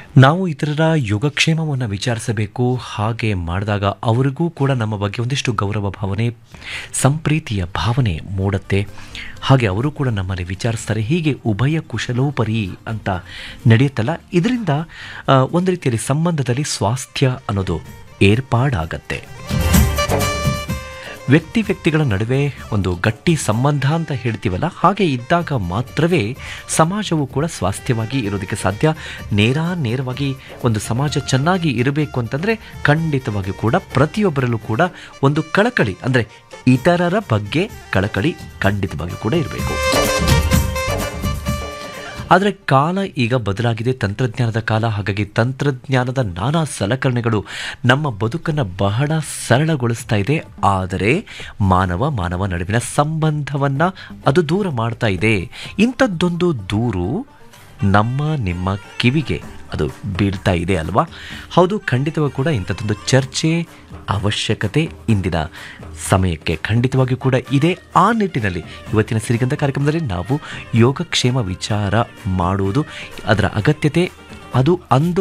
ನಾವು ಇತರರ ಯೋಗಕ್ಷೇಮವನ್ನು ವಿಚಾರಿಸಬೇಕು ಹಾಗೆ ಮಾಡಿದಾಗ ಅವರಿಗೂ ಕೂಡ ನಮ್ಮ ಬಗ್ಗೆ ಒಂದಿಷ್ಟು ಗೌರವ ಭಾವನೆ ಸಂಪ್ರೀತಿಯ ಭಾವನೆ ಮೂಡುತ್ತೆ ಹಾಗೆ ಅವರು ಕೂಡ ನಮ್ಮನ್ನು ವಿಚಾರಿಸ್ತಾರೆ ಹೀಗೆ ಉಭಯ ಕುಶಲೋಪರಿ ಅಂತ ನಡೆಯುತ್ತಲ್ಲ ಇದರಿಂದ ಆ, ಒಂದು ರೀತಿಯಲ್ಲಿ ಸಂಬಂಧದಲ್ಲಿ ಸ್ವಾಸ್ಥ್ಯ ಅನ್ನೋದು ಏರ್ಪಾಡಾಗತ್ತೆ ವ್ಯಕ್ತಿ ವ್ಯಕ್ತಿಗಳ ನಡುವೆ ಒಂದು ಗಟ್ಟಿ ಸಂಬಂಧ ಅಂತ ಹೇಳ್ತೀವಲ್ಲ ಹಾಗೆ ಇದ್ದಾಗ ಮಾತ್ರವೇ ಸಮಾಜವು ಕೂಡ ಸ್ವಾಸ್ಥ್ಯವಾಗಿ ಇರೋದಕ್ಕೆ ಸಾಧ್ಯ ನೇರ ನೇರವಾಗಿ ಒಂದು ಸಮಾಜ ಚೆನ್ನಾಗಿ ಇರಬೇಕು ಅಂತಂದರೆ ಖಂಡಿತವಾಗಿ ಕೂಡ ಪ್ರತಿಯೊಬ್ಬರಲ್ಲೂ ಕೂಡ ಒಂದು ಕಳಕಳಿ ಅಂದರೆ ಇತರರ ಬಗ್ಗೆ ಕಳಕಳಿ ಖಂಡಿತವಾಗಿ ಕೂಡ ಇರಬೇಕು ಆದರೆ ಕಾಲ ಈಗ ಬದಲಾಗಿದೆ ತಂತ್ರಜ್ಞಾನದ ಕಾಲ ಹಾಗಾಗಿ ತಂತ್ರಜ್ಞಾನದ ನಾನಾ ಸಲಕರಣೆಗಳು ನಮ್ಮ ಬದುಕನ್ನು ಬಹಳ ಸರಳಗೊಳಿಸ್ತಾ ಇದೆ ಆದರೆ ಮಾನವ ಮಾನವ ನಡುವಿನ ಸಂಬಂಧವನ್ನು ಅದು ದೂರ ಮಾಡ್ತಾ ಇದೆ ಇಂಥದ್ದೊಂದು ದೂರು ನಮ್ಮ ನಿಮ್ಮ ಕಿವಿಗೆ ಅದು ಬೀಳ್ತಾ ಇದೆ ಅಲ್ವಾ ಹೌದು ಖಂಡಿತವಾಗಿ ಕೂಡ ಇಂಥದ್ದೊಂದು ಚರ್ಚೆ ಅವಶ್ಯಕತೆ ಇಂದಿನ ಸಮಯಕ್ಕೆ ಖಂಡಿತವಾಗಿಯೂ ಕೂಡ ಇದೆ ಆ ನಿಟ್ಟಿನಲ್ಲಿ ಇವತ್ತಿನ ಸಿರಿಗಂಧ ಕಾರ್ಯಕ್ರಮದಲ್ಲಿ ನಾವು ಯೋಗಕ್ಷೇಮ ವಿಚಾರ ಮಾಡುವುದು ಅದರ ಅಗತ್ಯತೆ ಅದು ಅಂದು